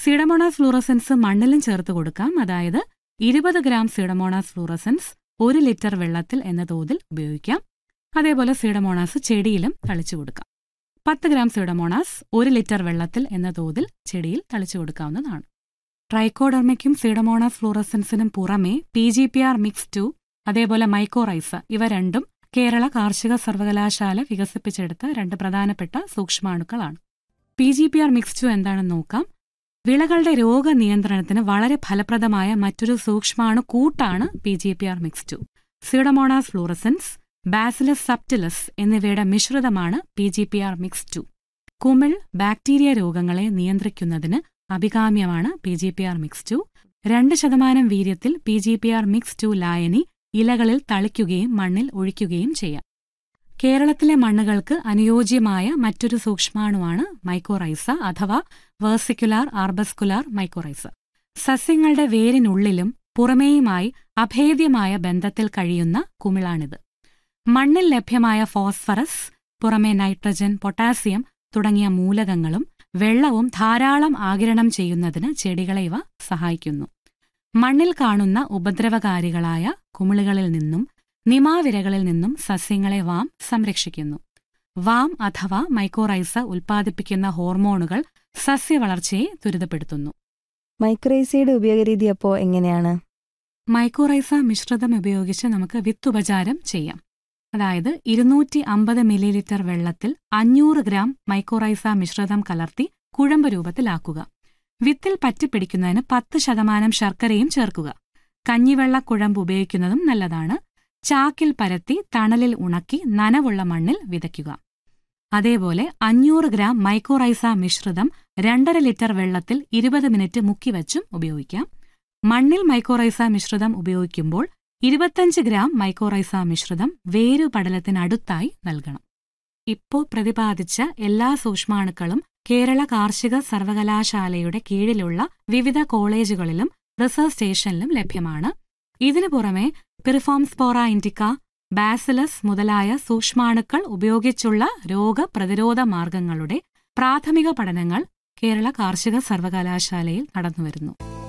Pseudomonas fluorescence മണ്ണിലും ചേർത്ത് കൊടുക്കാം അതായത് ഇരുപത് ഗ്രാം സിഡമോണാസ് ഫ്ലൂറസൻസ് ഒരു ലിറ്റർ വെള്ളത്തിൽ എന്ന തോതിൽ ഉപയോഗിക്കാം അതേപോലെ സിഡമോണാസ് ചെടിയിലും തളിച്ചു കൊടുക്കാം പത്ത് ഗ്രാം സിഡമോണാസ് ഒരു ലിറ്റർ വെള്ളത്തിൽ എന്ന തോതിൽ ചെടിയിൽ തളിച്ചു കൊടുക്കാവുന്നതാണ് ട്രൈക്കോഡർമയ്ക്കും സിഡമോണാസ് ഫ്ലൂറസൻസിനും പുറമെ P G P R mix two അതേപോലെ മൈക്കോറൈസ ഇവ രണ്ടും കേരള കാർഷിക സർവകലാശാല വികസിപ്പിച്ചെടുത്ത രണ്ട് പ്രധാനപ്പെട്ട സൂക്ഷ്മാണുക്കളാണ് P G P R mix two എന്താണെന്ന് നോക്കാം വിളകളുടെ രോഗനിയന്ത്രണത്തിന് വളരെ ഫലപ്രദമായ മറ്റൊരു സൂക്ഷ്മാണു കൂട്ടാണ് P G P R mix two pseudomonas fluorescens bacillus subtilis എന്നിവയുടെ മിശ്രിതമാണ് P G P R mix two കുമിൾ ബാക്ടീരിയ രോഗങ്ങളെ നിയന്ത്രിക്കുന്നതിന് അഭികാമ്യമാണ് P G P R mix two രണ്ട് ശതമാനം വീര്യത്തിൽ P G P R mix two ലായനി ഇലകളിൽ തളിക്കുകയും മണ്ണിൽ ഒഴിക്കുകയും ചെയ്യാം കേരളത്തിലെ മണ്ണുകൾക്ക് അനുയോജ്യമായ മറ്റൊരു സൂക്ഷ്മാണുവാണ് മൈക്കോറൈസ അഥവാ വേഴ്സിക്കുലാർ ആർബസ്കുലാർ മൈക്കോറൈസ സസ്യങ്ങളുടെ വേരിനുള്ളിലും പുറമേയുമായി അഭേദ്യമായ ബന്ധത്തിൽ കഴിയുന്ന കുമിളാണിത് മണ്ണിൽ ലഭ്യമായ ഫോസ്ഫറസ് പുറമെ നൈട്രജൻ പൊട്ടാസ്യം തുടങ്ങിയ മൂലകങ്ങളും വെള്ളവും ധാരാളം ആകിരണം ചെയ്യുന്നതിന് ചെടികളെ ഇവ സഹായിക്കുന്നു മണ്ണിൽ കാണുന്ന ഉപദ്രവകാരികളായ കുമിളുകളിൽ നിന്നും നിമാവിരകളിൽ നിന്നും സസ്യങ്ങളെ വാം സംരക്ഷിക്കുന്നു വാം അഥവാ മൈക്കോറൈസ ഉൽപ്പാദിപ്പിക്കുന്ന ഹോർമോണുകൾ സസ്യവളർച്ചയെ ത്വരിതപ്പെടുത്തുന്നു മൈക്രോസൈഡ് ഉപയോഗരീതി അപ്പോൾ എങ്ങനെയാണ് മൈക്കോറൈസ മിശ്രിതം ഉപയോഗിച്ച് നമുക്ക് വിത്തുപചാരം ചെയ്യാം അതായത് ഇരുന്നൂറ്റി അമ്പത് മില്ലിലിറ്റർ വെള്ളത്തിൽ അഞ്ഞൂറ് ഗ്രാം മൈക്കോറൈസ മിശ്രിതം കലർത്തി കുഴമ്പ് രൂപത്തിലാക്കുക വിത്തിൽ പറ്റിപ്പിടിക്കുന്നതിന് പത്ത് ശതമാനം ശർക്കരയും ചേർക്കുക കഞ്ഞിവെള്ള കുഴമ്പ് ഉപയോഗിക്കുന്നതും നല്ലതാണ് ചാക്കിൽ പരത്തി തണലിൽ ഉണക്കി നനവുള്ള മണ്ണിൽ വിതയ്ക്കുക അതേപോലെ അഞ്ഞൂറ് ഗ്രാം മൈക്കോറൈസ മിശ്രിതം രണ്ടര ലിറ്റർ വെള്ളത്തിൽ ഇരുപത് മിനിറ്റ് മുക്കിവച്ചും ഉപയോഗിക്കാം മണ്ണിൽ മൈക്കോറൈസ മിശ്രിതം ഉപയോഗിക്കുമ്പോൾ ഇരുപത്തഞ്ച് ഗ്രാം മൈക്കോറൈസ മിശ്രിതം വേരുപടലത്തിനടുത്തായി നൽകണം ഇപ്പോ പ്രതിപാദിച്ച എല്ലാ സൂക്ഷ്മാണുക്കളും കേരള കാർഷിക സർവകലാശാലയുടെ കീഴിലുള്ള വിവിധ കോളേജുകളിലും റിസർച്ച് സ്റ്റേഷനിലും ലഭ്യമാണ് ഇതിനു പുറമെ പിറിഫോംസ്പോറ ഇൻഡിക്ക ബാസിലസ് മുതലായ സൂക്ഷ്മാണുക്കൾ ഉപയോഗിച്ചുള്ള രോഗപ്രതിരോധ മാർഗങ്ങളുടെ പ്രാഥമിക പഠനങ്ങൾ കേരള കാർഷിക സർവകലാശാലയിൽ നടന്നുവരുന്നു